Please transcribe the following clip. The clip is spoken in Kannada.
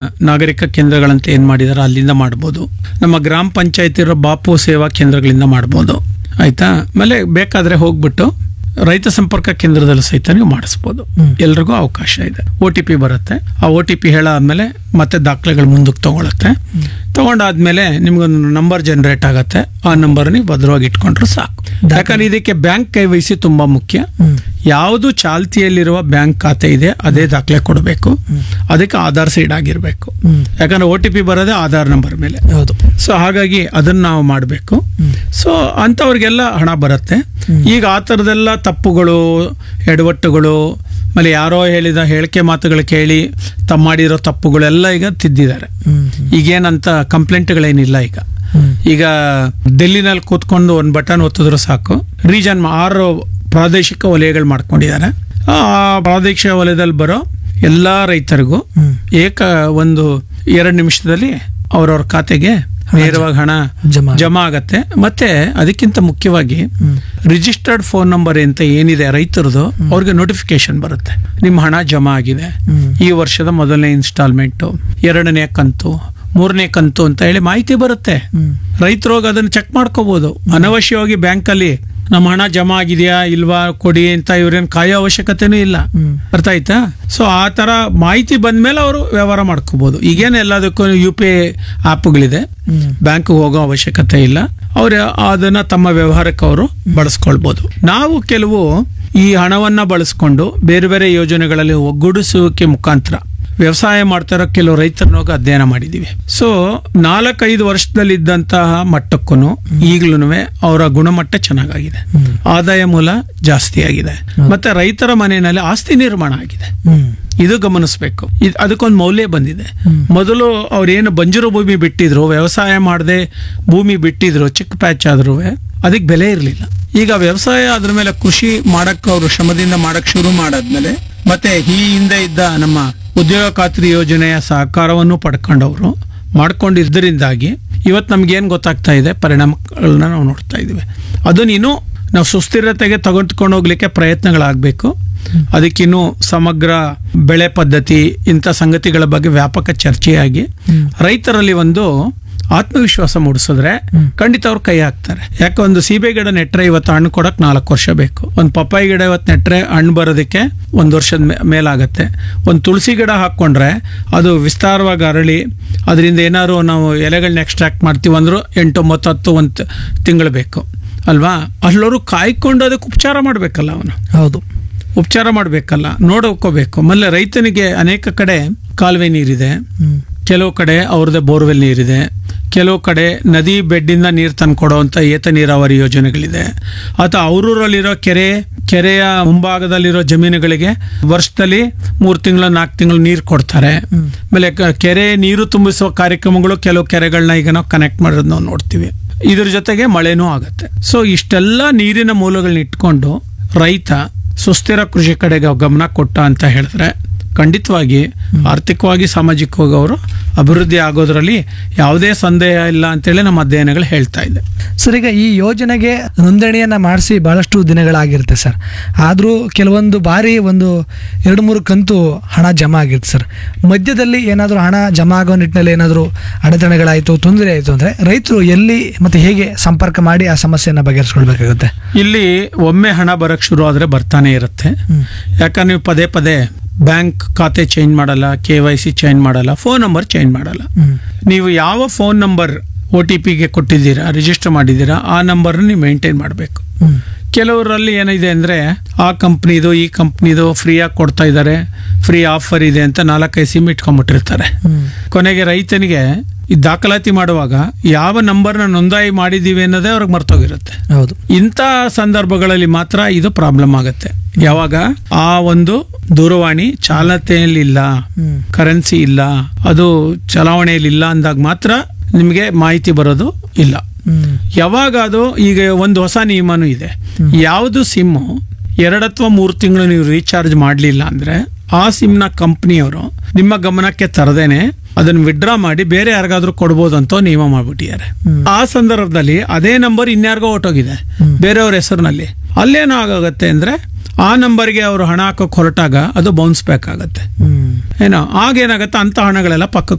ನಾಗರಿಕ ಕೇಂದ್ರಗಳಂತ ಏನ್ ಮಾಡಿದಾರೆ ಅಲ್ಲಿಂದ ಮಾಡ್ಬೋದು ನಮ್ಮ ಗ್ರಾಮ ಪಂಚಾಯತ್ ಇರೋ ಬಾಪು ಸೇವಾ ಕೇಂದ್ರಗಳಿಂದ ಮಾಡ್ಬೋದು ಆಯ್ತಾ ಆಮೇಲೆ ಬೇಕಾದ್ರೆ ಹೋಗ್ಬಿಟ್ಟು ರೈತ ಸಂಪರ್ಕ ಕೇಂದ್ರದಲ್ಲಿ ಸಹಿತ ನೀವು ಮಾಡಿಸ್ಬೋದು ಎಲ್ರಿಗೂ ಅವಕಾಶ ಇದೆ ಒ ಟಿ ಪಿ ಬರುತ್ತೆ ಆ ಒ ಟಿ ಪಿ ಹೇಳಾದ್ಮೇಲೆ ಮತ್ತೆ ದಾಖಲೆಗಳು ಮುಂದಕ್ಕೆ ತಗೊಳುತ್ತೆ ತಗೊಂಡಾದ್ಮೇಲೆ ನಿಮ್ಗೊಂದು ನಂಬರ್ ಜನರೇಟ್ ಆಗತ್ತೆ ಆ ನಂಬರ್ ನೀವು ಭದ್ರವಾಗಿ ಇಟ್ಕೊಂಡ್ರೆ ಸಾಕು ಯಾಕಂದ್ರೆ ಇದಕ್ಕೆ ಬ್ಯಾಂಕ್ ಕೈ ವಹಿಸಿ ತುಂಬಾ ಮುಖ್ಯ ಯಾವುದು ಚಾಲ್ತಿಯಲ್ಲಿರುವ ಬ್ಯಾಂಕ್ ಖಾತೆ ಇದೆ ಅದೇ ದಾಖಲೆ ಕೊಡಬೇಕು ಅದಕ್ಕೆ ಆಧಾರ್ ಸೈಡ್ ಆಗಿರ್ಬೇಕು ಯಾಕಂದ್ರೆ ಒ ಟಿ ಪಿ ಬರೋದೇ ಆಧಾರ್ ನಂಬರ್ ಮೇಲೆ ಹೌದು ಸೊ ಹಾಗಾಗಿ ಅದನ್ನ ನಾವು ಮಾಡಬೇಕು ಸೊ ಅಂಥವ್ರಿಗೆಲ್ಲ ಹಣ ಬರುತ್ತೆ ಈಗ ಆ ಥರದೆಲ್ಲ ತಪ್ಪುಗಳು ಎಡವಟ್ಟುಗಳು ಆಮೇಲೆ ಯಾರೋ ಹೇಳಿದ ಹೇಳಿಕೆ ಮಾತುಗಳು ಕೇಳಿ ತಮ್ಮ ಮಾಡಿರೋ ತಪ್ಪುಗಳೆಲ್ಲ ಈಗ ತಿದ್ದಿದ್ದಾರೆ ಈಗೇನಂತ ಕಂಪ್ಲೇಂಟ್ಗಳೇನಿಲ್ಲ ಈಗ ಈಗ ಡೆಲ್ಲಿನಲ್ಲಿ ಕೂತ್ಕೊಂಡು ಒಂದು ಬಟನ್ ಒತ್ತಿದ್ರು ಸಾಕು ರೀಜನ್ ಆರು ಪ್ರಾದೇಶಿಕ ವಲಯಗಳು ಮಾಡ್ಕೊಂಡಿದ್ದಾರೆ ಆ ಪ್ರಾದೇಶಿಕ ವಲಯದಲ್ಲಿ ಬರೋ ಎಲ್ಲಾ ರೈತರಿಗೂ ಏಕ ಒಂದು ಎರಡು ನಿಮಿಷದಲ್ಲಿ ಅವ್ರವ್ರ ಖಾತೆಗೆ ನೇರವಾಗಿ ಹಣ ಜಮಾ ಜಮಾ ಆಗತ್ತೆ ಮತ್ತೆ ಅದಕ್ಕಿಂತ ಮುಖ್ಯವಾಗಿ ರಿಜಿಸ್ಟರ್ಡ್ ಫೋನ್ ನಂಬರ್ ಅಂತ ಏನಿದೆ ರೈತರದು ಅವ್ರಿಗೆ ನೋಟಿಫಿಕೇಶನ್ ಬರುತ್ತೆ ನಿಮ್ಮ ಹಣ ಜಮಾ ಆಗಿದೆ ಈ ವರ್ಷದ ಮೊದಲನೇ ಇನ್ಸ್ಟಾಲ್ಮೆಂಟ್ ಎರಡನೇ ಕಂತು ಮೂರನೇ ಕಂತು ಅಂತ ಹೇಳಿ ಮಾಹಿತಿ ಬರುತ್ತೆ ರೈತರು ಹೋಗಿ ಅದನ್ನ ಚೆಕ್ ಮಾಡ್ಕೋಬಹುದು ಅನವಶ್ಯವಾಗಿ ಬ್ಯಾಂಕಲ್ಲಿ ನಮ್ಮ ಹಣ ಜಮಾ ಆಗಿದೆಯಾ ಇಲ್ವಾ ಕೊಡಿ ಅಂತ ಇವ್ರೇನ್ ಕಾಯೋ ಅವಶ್ಯಕತೆನೂ ಇಲ್ಲ ಅರ್ಥ ಆಯ್ತಾ ಸೊ ಆ ತರ ಮಾಹಿತಿ ಬಂದ್ಮೇಲೆ ಅವರು ವ್ಯವಹಾರ ಮಾಡ್ಕೋಬಹುದು ಈಗೇನು ಎಲ್ಲದಕ್ಕೂ ಯು ಪಿ ಐ ಆ್ಯಪ್ಗಳಿದೆ ಬ್ಯಾಂಕ್ ಹೋಗೋ ಅವಶ್ಯಕತೆ ಇಲ್ಲ ಅವ್ರು ಅದನ್ನ ತಮ್ಮ ವ್ಯವಹಾರಕ್ಕೆ ಅವರು ಬಳಸ್ಕೊಳ್ಬಹುದು ನಾವು ಕೆಲವು ಈ ಹಣವನ್ನ ಬಳಸ್ಕೊಂಡು ಬೇರೆ ಬೇರೆ ಯೋಜನೆಗಳಲ್ಲಿ ಒಗ್ಗೂಡಿಸುವಿಕೆ ಮುಖಾಂತರ ವ್ಯವಸಾಯ ಮಾಡ್ತಾರೋ ಕೆಲವು ರೈತರನ್ನ ಹೋಗಿ ಅಧ್ಯಯನ ಮಾಡಿದೀವಿ ಸೊ ನಾಲ್ಕೈದು ವರ್ಷದಲ್ಲಿ ಇದ್ದಂತಹ ಮಟ್ಟಕ್ಕೂ ಈಗ್ಲೂ ಅವರ ಗುಣಮಟ್ಟ ಚೆನ್ನಾಗಾಗಿದೆ ಆದಾಯ ಮೂಲ ಜಾಸ್ತಿ ಆಗಿದೆ ಮತ್ತೆ ರೈತರ ಮನೆಯಲ್ಲಿ ಆಸ್ತಿ ನಿರ್ಮಾಣ ಆಗಿದೆ ಇದು ಗಮನಿಸಬೇಕು ಅದಕ್ಕೊಂದು ಮೌಲ್ಯ ಬಂದಿದೆ ಮೊದಲು ಅವ್ರೇನು ಬಂಜರು ಭೂಮಿ ಬಿಟ್ಟಿದ್ರು ವ್ಯವಸಾಯ ಮಾಡದೆ ಭೂಮಿ ಬಿಟ್ಟಿದ್ರು ಚಿಕ್ಕ ಪ್ಯಾಚ್ ಆದ್ರೂ ಅದಕ್ಕೆ ಬೆಲೆ ಇರಲಿಲ್ಲ ಈಗ ವ್ಯವಸಾಯ ಅದ್ರ ಮೇಲೆ ಕೃಷಿ ಮಾಡಕ್ ಅವರು ಶ್ರಮದಿಂದ ಮಾಡಕ್ ಶುರು ಮಾಡಾದ್ಮೇಲೆ ಮತ್ತೆ ಈ ಹಿಂದೆ ಇದ್ದ ನಮ್ಮ ಉದ್ಯೋಗ ಖಾತ್ರಿ ಯೋಜನೆಯ ಸಹಕಾರವನ್ನು ಪಡ್ಕೊಂಡವರು ಮಾಡ್ಕೊಂಡಿದ್ದರಿಂದಾಗಿ ಇವತ್ತು ನಮ್ಗೆ ಏನ್ ಗೊತ್ತಾಗ್ತಾ ಇದೆ ಪರಿಣಾಮಗಳನ್ನ ನಾವು ನೋಡ್ತಾ ಇದೀವಿ ಅದನ್ನ ಇನ್ನೂ ನಾವು ಸುಸ್ಥಿರತೆಗೆ ತಗೊಂಡ್ಕೊಂಡು ಹೋಗ್ಲಿಕ್ಕೆ ಪ್ರಯತ್ನಗಳಾಗಬೇಕು ಅದಕ್ಕಿನ್ನೂ ಸಮಗ್ರ ಬೆಳೆ ಪದ್ಧತಿ ಇಂಥ ಸಂಗತಿಗಳ ಬಗ್ಗೆ ವ್ಯಾಪಕ ಚರ್ಚೆಯಾಗಿ ರೈತರಲ್ಲಿ ಒಂದು ಆತ್ಮವಿಶ್ವಾಸ ಮೂಡಿಸಿದ್ರೆ ಖಂಡಿತ ಅವ್ರು ಕೈ ಹಾಕ್ತಾರೆ ಯಾಕೆ ಒಂದು ಸೀಬೆ ಗಿಡ ನೆಟ್ರೆ ಇವತ್ತು ಹಣ್ಣು ಕೊಡಕ್ ನಾಲ್ಕು ವರ್ಷ ಬೇಕು ಒಂದು ಪಪ್ಪಾಯಿ ಗಿಡ ಇವತ್ತು ನೆಟ್ರೆ ಹಣ್ಣು ಬರೋದಕ್ಕೆ ಒಂದು ವರ್ಷದ ಮೇ- ಮೇಲಾಗತ್ತೆ ಒಂದು ತುಳಸಿ ಗಿಡ ಹಾಕೊಂಡ್ರೆ ಅದು ವಿಸ್ತಾರವಾಗಿ ಅರಳಿ ಅದರಿಂದ ಏನಾದ್ರು ನಾವು ಎಲೆಗಳನ್ನ ಎಕ್ಸ್ಟ್ರಾಕ್ಟ್ ಮಾಡ್ತೀವಿ ಅಂದ್ರೂ ಎಂಟು ಒಂಬತ್ತು ಹತ್ತು ಒಂದು ತಿಂಗಳು ಬೇಕು ಅಲ್ವಾ ಅಲ್ಲವರು ಕಾಯ್ಕೊಂಡು ಅದಕ್ಕೆ ಉಪಚಾರ ಮಾಡಬೇಕಲ್ಲ ಅವನು ಹೌದು ಉಪಚಾರ ಮಾಡಬೇಕಲ್ಲ ನೋಡ್ಕೋಬೇಕು ಆಮೇಲೆ ರೈತನಿಗೆ ಅನೇಕ ಕಡೆ ಕಾಲುವೆ ನೀರಿದೆ ಕೆಲವು ಕಡೆ ಅವ್ರದ್ದೇ ಬೋರ್ವೆಲ್ ನೀರಿದೆ ಕೆಲವು ಕಡೆ ನದಿ ಬೆಡ್ಡಿಂದ ನೀರು ತಂದು ಕೊಡುವಂತ ಏತ ನೀರಾವರಿ ಯೋಜನೆಗಳಿದೆ ಅಥವಾ ಅವರೂರಲ್ಲಿರೋ ಕೆರೆ ಕೆರೆಯ ಮುಂಭಾಗದಲ್ಲಿರೋ ಜಮೀನುಗಳಿಗೆ ವರ್ಷದಲ್ಲಿ ಮೂರು ತಿಂಗಳು ನಾಲ್ಕು ತಿಂಗಳು ನೀರು ಕೊಡ್ತಾರೆ ಆಮೇಲೆ ಕ- ಕೆರೆ ನೀರು ತುಂಬಿಸುವ ಕಾರ್ಯಕ್ರಮಗಳು ಕೆಲವು ಕೆರೆಗಳನ್ನ ಈಗ ನಾವು ಕನೆಕ್ಟ್ ಮಾಡೋದು ನಾವು ನೋಡ್ತೀವಿ ಇದ್ರ ಜೊತೆಗೆ ಮಳೆನೂ ಆಗುತ್ತೆ ಸೊ ಇಷ್ಟೆಲ್ಲ ನೀರಿನ ಮೂಲಗಳನ್ನ ಇಟ್ಕೊಂಡು ರೈತ ಸುಸ್ಥಿರ ಕೃಷಿ ಕಡೆಗೆ ಗಮನ ಕೊಟ್ಟ ಅಂತ ಹೇಳಿದ್ರೆ ಖಂಡಿತವಾಗಿ ಆರ್ಥಿಕವಾಗಿ ಸಾಮಾಜಿಕವಾಗಿ ಅವರು ಅಭಿವೃದ್ಧಿ ಆಗೋದ್ರಲ್ಲಿ ಯಾವುದೇ ಸಂದೇಹ ಇಲ್ಲ ಅಂತೇಳಿ ನಮ್ಮ ಅಧ್ಯಯನಗಳು ಹೇಳ್ತಾ ಇದೆ ಸರ್ ಈಗ ಈ ಯೋಜನೆಗೆ ನೋಂದಣಿಯನ್ನ ಮಾಡಿಸಿ ಬಹಳಷ್ಟು ದಿನಗಳಾಗಿರುತ್ತೆ ಸರ್ ಆದರೂ ಕೆಲವೊಂದು ಬಾರಿ ಒಂದು ಎರಡು ಮೂರು ಕಂತು ಹಣ ಜಮಾ ಆಗಿರುತ್ತೆ ಸರ್ ಮಧ್ಯದಲ್ಲಿ ಏನಾದರೂ ಹಣ ಜಮಾ ಆಗೋ ನಿಟ್ಟಿನಲ್ಲಿ ಏನಾದರೂ ಅಡೆತಡೆಗಳಾಯಿತು ತೊಂದರೆ ಆಯಿತು ಅಂದರೆ ರೈತರು ಎಲ್ಲಿ ಮತ್ತು ಹೇಗೆ ಸಂಪರ್ಕ ಮಾಡಿ ಆ ಸಮಸ್ಯೆಯನ್ನು ಬಗೆಹರಿಸ್ಕೊಳ್ಬೇಕಾಗುತ್ತೆ ಇಲ್ಲಿ ಒಮ್ಮೆ ಹಣ ಬರಕ್ ಶುರು ಆದ್ರೆ ಬರ್ತಾನೆ ಇರುತ್ತೆ ಯಾಕಂದ್ರೆ ನೀವು ಪದೇ ಪದೇ ಬ್ಯಾಂಕ್ ಖಾತೆ ಚೇಂಜ್ ಮಾಡಲ್ಲ ಕೆ ವೈ ಸಿ ಚೇಂಜ್ ಮಾಡಲ್ಲ ಫೋನ್ ನಂಬರ್ ಚೇಂಜ್ ಮಾಡಲ್ಲ ನೀವು ಯಾವ ಫೋನ್ ನಂಬರ್ ಒ ಟಿ ಪಿಗೆ ಕೊಟ್ಟಿದ್ದೀರಾ ರಿಜಿಸ್ಟರ್ ಮಾಡಿದ್ದೀರಾ ಆ ನಂಬರ್ನ ನೀವು ಮೇಂಟೈನ್ ಮಾಡಬೇಕು ಕೆಲವರಲ್ಲಿ ಏನಿದೆ ಅಂದ್ರೆ ಆ ಕಂಪ್ನಿದು ಈ ಕಂಪ್ನಿದು ಫ್ರೀಯಾಗಿ ಕೊಡ್ತಾ ಇದ್ದಾರೆ ಫ್ರೀ ಆಫರ್ ಇದೆ ಅಂತ ನಾಲ್ಕೈದು ಸಿಮ್ ಇಟ್ಕೊಂಡ್ಬಿಟ್ಟಿರ್ತಾರೆ ಕೊನೆಗೆ ರೈತನಿಗೆ ಈ ದಾಖಲಾತಿ ಮಾಡುವಾಗ ಯಾವ ನಂಬರ್ನ ನೋಂದಾಯಿ ಮಾಡಿದೀವಿ ಅನ್ನೋದೇ ಅವ್ರಿಗೆ ಮರ್ತೋಗಿರುತ್ತೆ ಹೌದು ಇಂಥ ಸಂದರ್ಭಗಳಲ್ಲಿ ಮಾತ್ರ ಇದು ಪ್ರಾಬ್ಲಮ್ ಆಗುತ್ತೆ ಯಾವಾಗ ಆ ಒಂದು ದೂರವಾಣಿ ಚಾಲನೆಯಲ್ಲಿ ಇಲ್ಲ ಕರೆನ್ಸಿ ಇಲ್ಲ ಅದು ಚಲಾವಣೆಯಲ್ಲಿ ಇಲ್ಲ ಅಂದಾಗ ಮಾತ್ರ ನಿಮಗೆ ಮಾಹಿತಿ ಬರೋದು ಇಲ್ಲ ಯಾವಾಗ ಅದು ಈಗ ಒಂದು ಹೊಸ ನಿಯಮನೂ ಇದೆ ಯಾವುದು ಸಿಮ್ಮು ಎರಡು ಅಥವಾ ಮೂರು ತಿಂಗಳು ನೀವು ರೀಚಾರ್ಜ್ ಮಾಡಲಿಲ್ಲ ಅಂದ್ರೆ ಆ ಸಿಮ್ನ ಕಂಪ್ನಿಯವರು ನಿಮ್ಮ ಗಮನಕ್ಕೆ ತರದೇನೆ ಅದನ್ನ ವಿಡ್ರಾ ಮಾಡಿ ಬೇರೆ ಯಾರಿಗಾದ್ರೂ ಕೊಡ್ಬೋದು ಅಂತ ನಿಯಮ ಮಾಡ್ಬಿಟ್ಟಿದ್ದಾರೆ ಆ ಸಂದರ್ಭದಲ್ಲಿ ಅದೇ ನಂಬರ್ ಇನ್ಯಾರಿಗೋ ಹೊರಟೋಗಿದೆ ಬೇರೆಯವ್ರ ಹೆಸರಿನಲ್ಲಿ ಅಲ್ಲೇನೋ ಆಗುತ್ತೆ ಅಂದ್ರೆ ಆ ನಂಬರ್ಗೆ ಅವರು ಹಣ ಹಾಕೋಕ್ ಹೊರಟಾಗ ಅದು ಬೌನ್ಸ್ ಬ್ಯಾಕ್ ಆಗುತ್ತೆ ಏನೋ ಆಗೇನಾಗತ್ತೆ ಅಂತ ಹಣಗಳೆಲ್ಲ ಪಕ್ಕಕ್ಕೆ